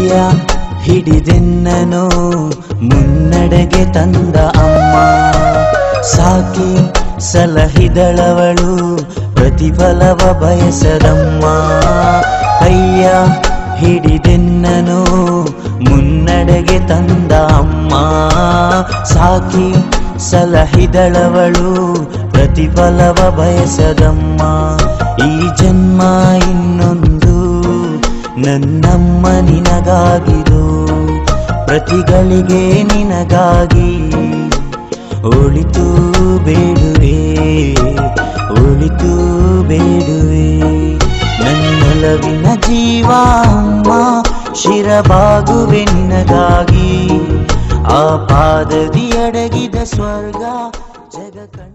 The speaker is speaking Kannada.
ಕೈಯ ಹಿಡಿದೆನ್ನನು ಮುನ್ನಡೆಗೆ ತಂದ ಅಮ್ಮ ಸಾಕಿ ಸಲಹಿದಳವಳು ಪ್ರತಿಫಲವ ಬಯಸದಮ್ಮ ಕೈಯ ಹಿಡಿದೆನ್ನನು ಮುನ್ನಡೆಗೆ ತಂದ ಅಮ್ಮ ಸಾಕಿ ಸಲಹಿದಳವಳು ಪ್ರತಿಫಲವ ಬಯಸದಮ್ಮ ಈ ಜನ್ಮ ಇನ್ನೊಂದು ನನ್ನಮ್ಮ ನಿನಗಾಗಿದು ಪ್ರತಿಗಳಿಗೆ ನಿನಗಾಗಿ ಒಳಿತು ಬೇಡುವೆ ಒಳಿತು ಬೇಡುವೆ ನನ್ನೊಲವಿನ ಜೀವ ಅಮ್ಮ ಶಿರಬಾಗುವೆ ನಿನಗಾಗಿ ಆ ಪಾದದಿ ಅಡಗಿದ ಸ್ವರ್ಗ ಜಗ ಕಂಡ